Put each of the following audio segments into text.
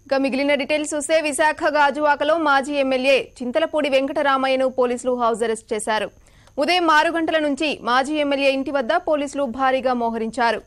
ఇక మిగిలిన డీటెయిల్స్ చూస్తే విశాఖ గాజువాకలో మాజీ ఎమ్మెల్యే చింతలపూడి వెంకటరామయ్యను పోలీసులు హౌస్ అరెస్ట్ చేశారు ఉదయం ఆరు గంటల నుంచి మాజీ ఎమ్మెల్యే ఇంటి వద్ద పోలీసులు భారీగా మోహరించారు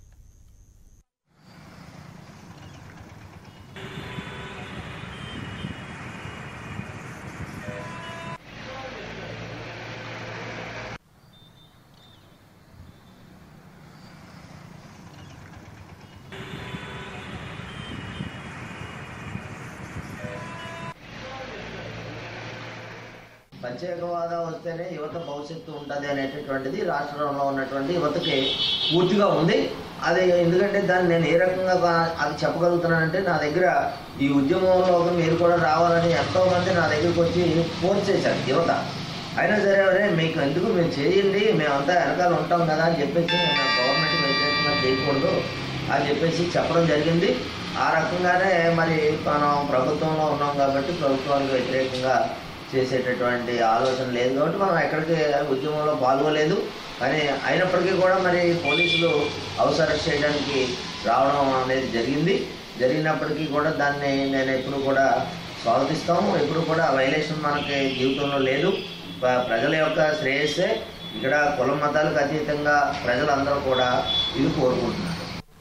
ప్రత్యేక హోదా వస్తేనే యువత భవిష్యత్తు ఉంటుంది అనేటటువంటిది రాష్ట్రంలో ఉన్నటువంటి యువతకి పూర్తిగా ఉంది అది ఎందుకంటే దాన్ని నేను ఏ రకంగా బా- అది చెప్పగలుగుతున్నానంటే నా దగ్గర ఈ ఉద్యమంలో మీరు కూడా రావాలని ఎంతో మంది నా దగ్గరికి వచ్చి ఫోర్స్ చేశారు యువత అయినా సరే అరే మీకు ఎందుకు మీరు చేయండి మేమంతా వెనకాల ఉంటాం కదా అని చెప్పేసి నేను గవర్నమెంట్ వ్యతిరేకంగా చేయకూడదు అని చెప్పేసి చెప్పడం జరిగింది ఆ రకంగానే మరి మనం ప్రభుత్వంలో ఉన్నాం కాబట్టి ప్రభుత్వానికి వ్యతిరేకంగా చేసేటటువంటి ఆలోచన లేదు కాబట్టి మనం ఎక్కడికి ఉద్యమంలో పాల్గొలేదు కానీ అయినప్పటికీ కూడా మరి పోలీసులు హౌస్ అరెస్ట్ చేయడానికి రావడం అనేది జరిగింది జరిగినప్పటికీ కూడా దాన్ని నేను ఎప్పుడు కూడా స్వాగతిస్తాము ఎప్పుడు కూడా వైలేషన్ మనకి జీవితంలో లేదు ప- ప్రజల యొక్క శ్రేయస్సే ఇక్కడ కుల మతాలకు అతీతంగా ప్రజలందరూ కూడా ఇది కోరుకుంటున్నారు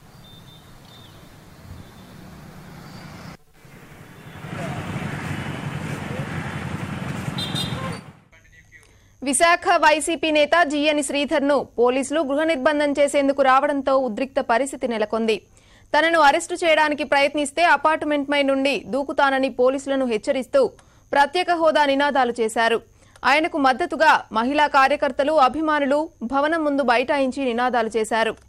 విశాఖ వైసీపీ నేత జిఎన్ శ్రీధర్ ను పోలీసులు గృహ నిర్బంధం చేసేందుకు రావడంతో ఉద్రిక్త పరిస్థితి నెలకొంది తనను అరెస్టు చేయడానికి ప్రయత్నిస్తే అపార్ట్మెంట్ పై నుండి దూకుతానని పోలీసులను హెచ్చరిస్తూ ప్రత్యేక హోదా నినాదాలు చేశారు ఆయనకు మద్దతుగా మహిళా కార్యకర్తలు అభిమానులు భవనం ముందు బైఠాయించి నినాదాలు చేశారు